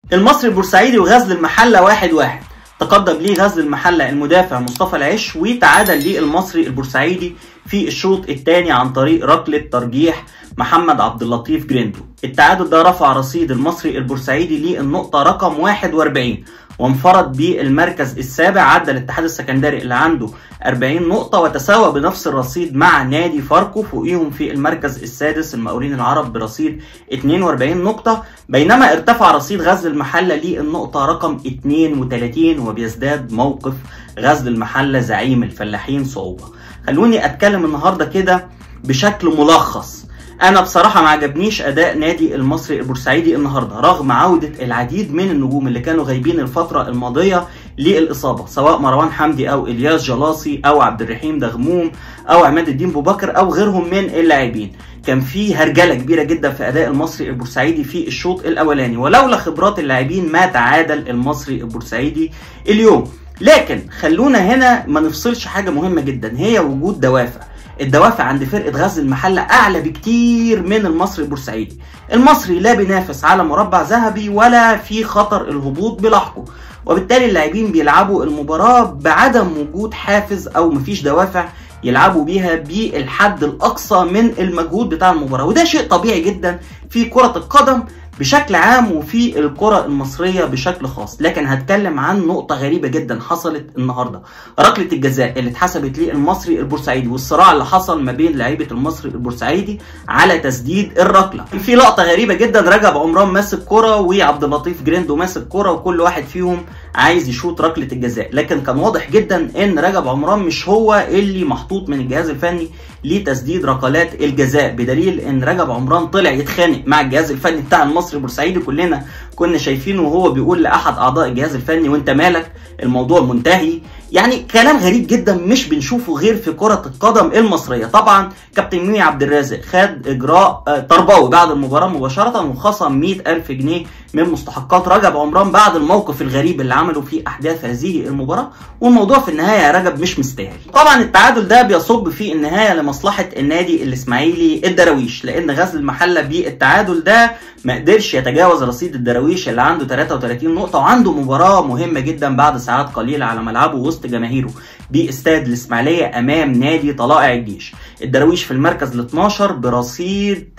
المصري البورسعيدي وغزل المحله واحد واحد تقدم ليه غزل المحله المدافع مصطفى العش وتعادل ليه المصري البورسعيدي في الشوط الثاني عن طريق ركله ترجيح محمد عبد اللطيف جريندو التعادل ده رفع رصيد المصري البورسعيدي للنقطه رقم 41 وانفرد بالمركز السابع عدى الاتحاد السكندري اللي عنده 40 نقطة وتساوى بنفس الرصيد مع نادي فاركو فوقيهم في المركز السادس المقاولين العرب برصيد 42 نقطة بينما ارتفع رصيد غزل المحلة للنقطة رقم 32 وبيزداد موقف غزل المحلة زعيم الفلاحين صعوبة خلوني اتكلم النهاردة كده بشكل ملخص انا بصراحه ما عجبنيش اداء نادي المصري البورسعيدي النهارده رغم عوده العديد من النجوم اللي كانوا غايبين الفتره الماضيه للاصابه سواء مروان حمدي او الياس جلاصي او عبد الرحيم دغموم او عماد الدين بوبكر او غيرهم من اللاعبين كان في هرجله كبيره جدا في اداء المصري البورسعيدي في الشوط الاولاني ولولا خبرات اللاعبين ما تعادل المصري البورسعيدي اليوم لكن خلونا هنا ما نفصلش حاجه مهمه جدا هي وجود دوافع الدوافع عند فرقه غزل المحله اعلى بكتير من المصري البورسعيدي المصري لا بينافس على مربع ذهبي ولا في خطر الهبوط بلاحقه وبالتالي اللاعبين بيلعبوا المباراه بعدم وجود حافز او مفيش دوافع يلعبوا بيها بالحد الاقصى من المجهود بتاع المباراه وده شيء طبيعي جدا في كره القدم بشكل عام وفي الكرة المصرية بشكل خاص لكن هتكلم عن نقطة غريبة جدا حصلت النهاردة ركلة الجزاء اللي اتحسبت للمصري البورسعيدي والصراع اللي حصل ما بين لعيبة المصري البورسعيدي على تسديد الركلة في لقطة غريبة جدا رجب عمران ماسك كرة وعبد اللطيف جريندو ماسك كرة وكل واحد فيهم عايز يشوط ركلة الجزاء لكن كان واضح جدا ان رجب عمران مش هو اللي محطوط من الجهاز الفني لتسديد ركلات الجزاء بدليل ان رجب عمران طلع يتخانق مع الجهاز الفني بتاع المصري البورسعيدي كلنا كنا شايفينه وهو بيقول لاحد اعضاء الجهاز الفني وانت مالك الموضوع منتهي يعني كلام غريب جدا مش بنشوفه غير في كرة القدم المصرية طبعا كابتن ميمي عبد الرازق خد اجراء تربوي بعد المباراة مباشرة وخصم 100 ألف جنيه من مستحقات رجب عمران بعد الموقف الغريب اللي عمله في احداث هذه المباراة والموضوع في النهاية يا رجب مش مستاهل طبعا التعادل ده بيصب في النهاية لمصلحة النادي الاسماعيلي الدراويش لان غزل المحلة بالتعادل ده ما قدرش يتجاوز رصيد الدراويش اللي عنده 33 نقطة وعنده مباراة مهمة جدا بعد ساعات قليلة على ملعبه وسط جماهيره باستاد الاسماعيلية امام نادي طلائع الجيش الدراويش في المركز ال 12 برصيد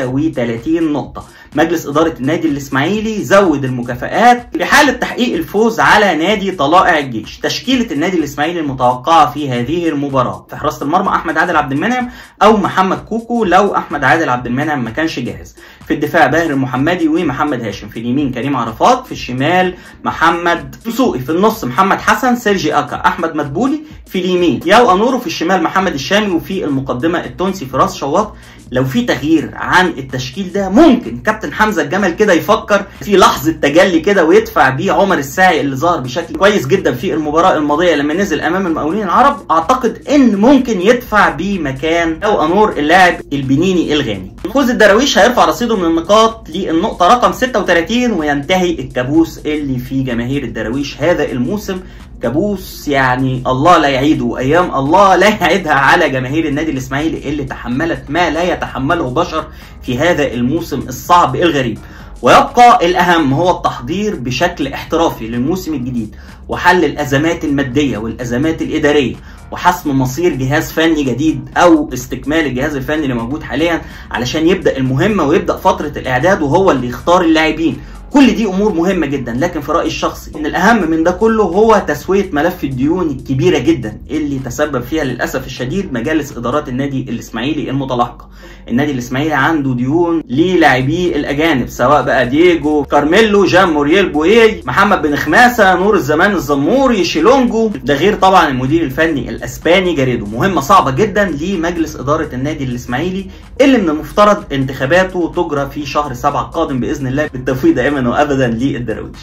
33 نقطة مجلس إدارة النادي الإسماعيلي زود المكافآت في حالة تحقيق الفوز على نادي طلائع الجيش تشكيلة النادي الإسماعيلي المتوقعة في هذه المباراة في حراسة المرمى أحمد عادل عبد المنعم أو محمد كوكو لو أحمد عادل عبد المنعم ما كانش جاهز في الدفاع باهر المحمدي ومحمد هاشم في اليمين كريم عرفات في الشمال محمد دسوقي في النص محمد حسن سيرجي أكا أحمد مدبولي في اليمين ياو أنورو في الشمال محمد الشامي وفي المقدمة التونسي فراس شواط لو في تغيير عن التشكيل ده ممكن كابتن حمزه الجمل كده يفكر في لحظه تجلي كده ويدفع بيه عمر الساعي اللي ظهر بشكل كويس جدا في المباراه الماضيه لما نزل امام المقاولين العرب اعتقد ان ممكن يدفع بيه مكان او انور اللاعب البنيني الغاني فوز الدراويش هيرفع رصيده من النقاط للنقطه رقم 36 وينتهي الكابوس اللي في جماهير الدراويش هذا الموسم كابوس يعني الله لا يعيده ايام الله لا يعيدها على جماهير النادي الاسماعيلي اللي تحملت ما لا يتحمله بشر في هذا الموسم الصعب الغريب ويبقى الاهم هو التحضير بشكل احترافي للموسم الجديد وحل الازمات الماديه والازمات الاداريه وحسم مصير جهاز فني جديد او استكمال الجهاز الفني اللي موجود حاليا علشان يبدا المهمه ويبدا فتره الاعداد وهو اللي يختار اللاعبين كل دي امور مهمه جدا لكن في رايي الشخصي ان الاهم من ده كله هو تسويه ملف الديون الكبيره جدا اللي تسبب فيها للاسف الشديد مجالس ادارات النادي الاسماعيلي المتلاحقه النادي الاسماعيلي عنده ديون للاعبيه الاجانب سواء بقى دييجو كارميلو جان مورييل بويي محمد بن خماسه نور الزمان الزموري شيلونجو ده غير طبعا المدير الفني الاسباني جاريدو مهمه صعبه جدا لمجلس اداره النادي الاسماعيلي اللي من المفترض انتخاباته تجرى في شهر سبعة القادم باذن الله بالتوفيق دائما وابدا للدراويش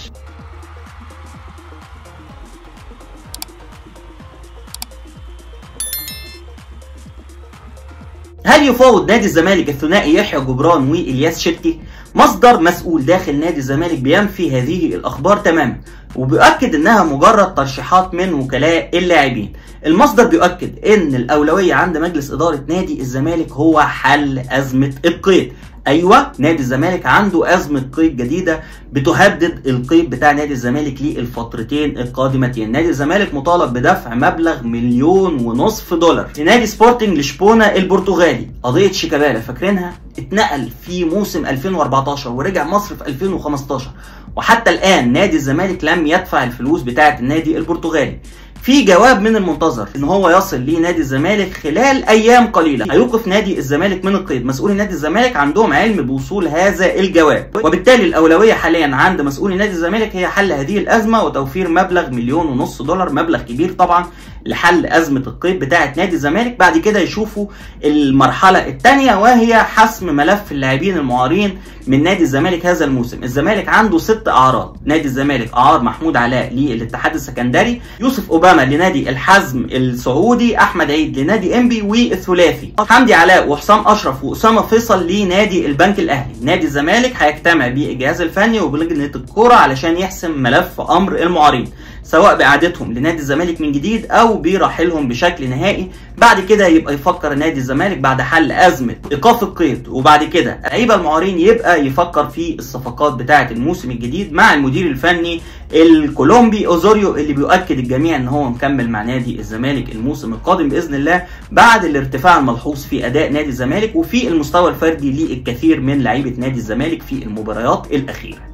هل يفاوض نادي الزمالك الثنائي يحيى جبران والياس شتي؟ مصدر مسؤول داخل نادي الزمالك بينفي هذه الاخبار تماما وبيؤكد انها مجرد ترشيحات من وكلاء اللاعبين المصدر بيؤكد ان الاولويه عند مجلس اداره نادي الزمالك هو حل ازمه القيد ايوه نادي الزمالك عنده ازمه قيد جديده بتهدد القيد بتاع نادي الزمالك للفترتين القادمتين نادي الزمالك مطالب بدفع مبلغ مليون ونصف دولار لنادي سبورتنج لشبونه البرتغالي قضيه شيكابالا فاكرينها اتنقل في موسم 2014 ورجع مصر في 2015 وحتى الان نادي الزمالك لم يدفع الفلوس بتاعه النادي البرتغالي في جواب من المنتظر ان هو يصل لنادي الزمالك خلال ايام قليله هيوقف نادي الزمالك من القيد مسؤولي نادي الزمالك عندهم علم بوصول هذا الجواب وبالتالي الاولويه حاليا عند مسؤولي نادي الزمالك هي حل هذه الازمه وتوفير مبلغ مليون ونص دولار مبلغ كبير طبعا لحل ازمه القيد بتاعه نادي الزمالك بعد كده يشوفوا المرحله الثانيه وهي حسم ملف اللاعبين المعارين من نادي الزمالك هذا الموسم الزمالك عنده ست اعراض نادي الزمالك اعار محمود علاء للاتحاد السكندري يوسف اوباما لنادي الحزم السعودي احمد عيد لنادي انبي والثلاثي حمدي علاء وحسام اشرف واسامه فيصل لنادي البنك الاهلي نادي الزمالك هيجتمع بالجهاز الفني وبلجنه الكوره علشان يحسم ملف امر المعارين سواء باعادتهم لنادي الزمالك من جديد او برحيلهم بشكل نهائي بعد كده يبقى يفكر نادي الزمالك بعد حل ازمه ايقاف القيد وبعد كده اللعيبه المعارين يبقى يفكر في الصفقات بتاعه الموسم الجديد مع المدير الفني الكولومبي اوزوريو اللي بيؤكد الجميع ان هو مكمل مع نادي الزمالك الموسم القادم باذن الله بعد الارتفاع الملحوظ في اداء نادي الزمالك وفي المستوى الفردي للكثير من لعيبه نادي الزمالك في المباريات الاخيره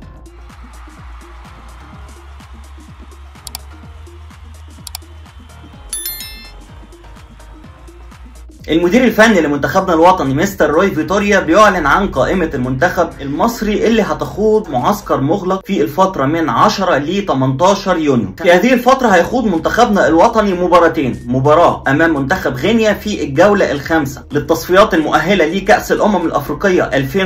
المدير الفني لمنتخبنا الوطني مستر روي فيتوريا بيعلن عن قائمة المنتخب المصري اللي هتخوض معسكر مغلق في الفترة من 10 ل 18 يونيو. في هذه الفترة هيخوض منتخبنا الوطني مباراتين، مباراة أمام منتخب غينيا في الجولة الخامسة للتصفيات المؤهلة لكأس الأمم الأفريقية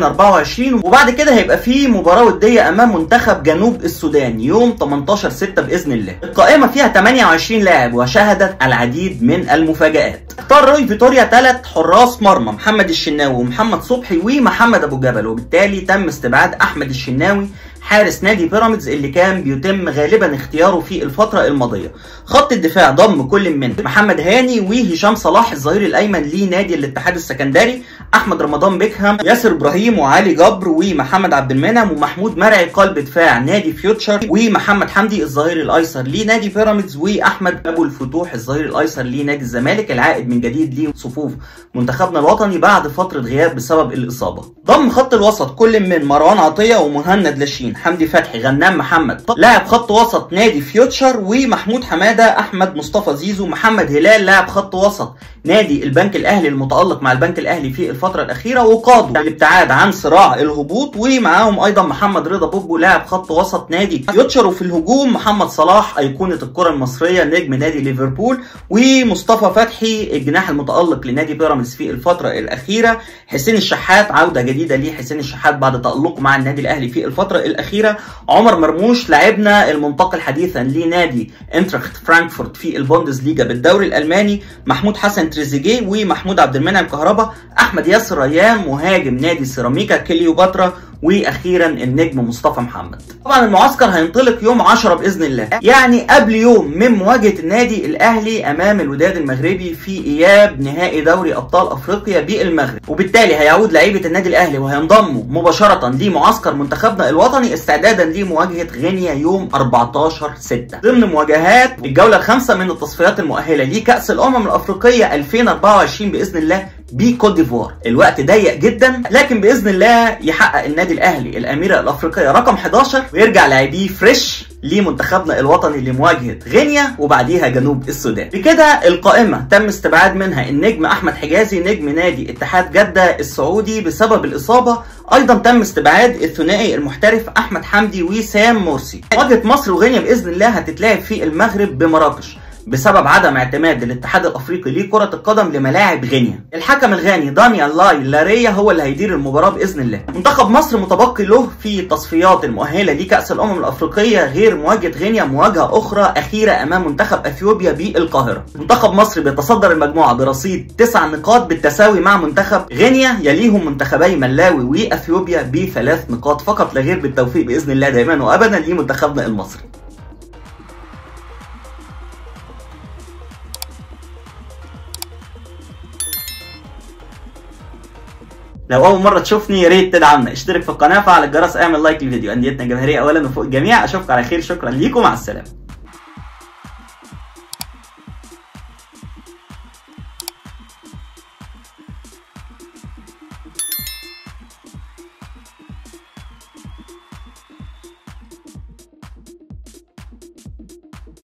2024 وبعد كده هيبقى في مباراة ودية أمام منتخب جنوب السودان يوم 18 6 بإذن الله. القائمة فيها 28 لاعب وشهدت العديد من المفاجآت. اختار روي فيتوريا ثلاث حراس مرمى محمد الشناوي ومحمد صبحي ومحمد ابو جبل وبالتالي تم استبعاد احمد الشناوي حارس نادي بيراميدز اللي كان بيتم غالبا اختياره في الفتره الماضيه. خط الدفاع ضم كل من محمد هاني وهشام صلاح الظهير الايمن لنادي الاتحاد السكندري، احمد رمضان بيكهام، ياسر ابراهيم وعلي جبر ومحمد عبد المنعم ومحمود مرعي قلب دفاع نادي فيوتشر ومحمد حمدي الظهير الايسر لنادي بيراميدز واحمد ابو الفتوح الظهير الايسر لنادي الزمالك العائد من جديد لصفوف منتخبنا الوطني بعد فتره غياب بسبب الاصابه. ضم خط الوسط كل من مروان عطيه ومهند لاشين حمدي فتحي غنام محمد لاعب خط وسط نادي فيوتشر ومحمود حماده احمد مصطفى زيزو محمد هلال لاعب خط وسط نادي البنك الاهلي المتالق مع البنك الاهلي في الفتره الاخيره وقادوا الابتعاد عن صراع الهبوط ومعاهم ايضا محمد رضا بوبو لاعب خط وسط نادي فيوتشر وفي الهجوم محمد صلاح ايقونه الكره المصريه نجم نادي ليفربول ومصطفى فتحي الجناح المتالق لنادي بيراميدز في الفتره الاخيره حسين الشحات عوده جديده ليه حسين الشحات بعد تالقه مع النادي الاهلي في الفتره الاخيره عمر مرموش لاعبنا المنتقل حديثا لنادي انترخت فرانكفورت في البوندسليجا بالدوري الالماني محمود حسن تريزيجيه ومحمود عبد المنعم كهربا احمد ياسر ريان مهاجم نادي سيراميكا كليوباترا واخيرا النجم مصطفى محمد طبعا المعسكر هينطلق يوم 10 باذن الله يعني قبل يوم من مواجهه النادي الاهلي امام الوداد المغربي في اياب نهائي دوري ابطال افريقيا بالمغرب وبالتالي هيعود لعيبه النادي الاهلي وهينضموا مباشره لمعسكر منتخبنا الوطني استعدادا لمواجهه غينيا يوم 14 6 ضمن مواجهات الجوله الخامسه من التصفيات المؤهله لكاس الامم الافريقيه 2024 باذن الله بكوت ديفوار الوقت ضيق جدا لكن باذن الله يحقق النادي الاهلي الاميره الافريقيه رقم 11 ويرجع لاعبيه فريش لمنتخبنا الوطني لمواجهه غينيا وبعديها جنوب السودان بكده القائمه تم استبعاد منها النجم احمد حجازي نجم نادي اتحاد جده السعودي بسبب الاصابه ايضا تم استبعاد الثنائي المحترف احمد حمدي وسام مرسي مواجهه مصر وغينيا باذن الله هتتلعب في المغرب بمراكش بسبب عدم اعتماد الاتحاد الافريقي لكرة القدم لملاعب غينيا. الحكم الغاني دانيال لاي لاريا هو اللي هيدير المباراة باذن الله. منتخب مصر متبقي له في التصفيات المؤهلة لكأس الامم الافريقية غير مواجهة غينيا مواجهة اخرى اخيرة امام منتخب اثيوبيا بالقاهرة. منتخب مصر بيتصدر المجموعة برصيد تسع نقاط بالتساوي مع منتخب غينيا يليهم منتخبي ملاوي واثيوبيا بثلاث نقاط فقط لا غير بالتوفيق باذن الله دائما وابدا لمنتخبنا المصري. لو اول مره تشوفني يا ريت تدعمنا اشترك في القناه فعل الجرس اعمل لايك للفيديو انديتنا الجماهيريه اولا وفوق الجميع اشوفكم على خير شكرا ليكم مع السلامه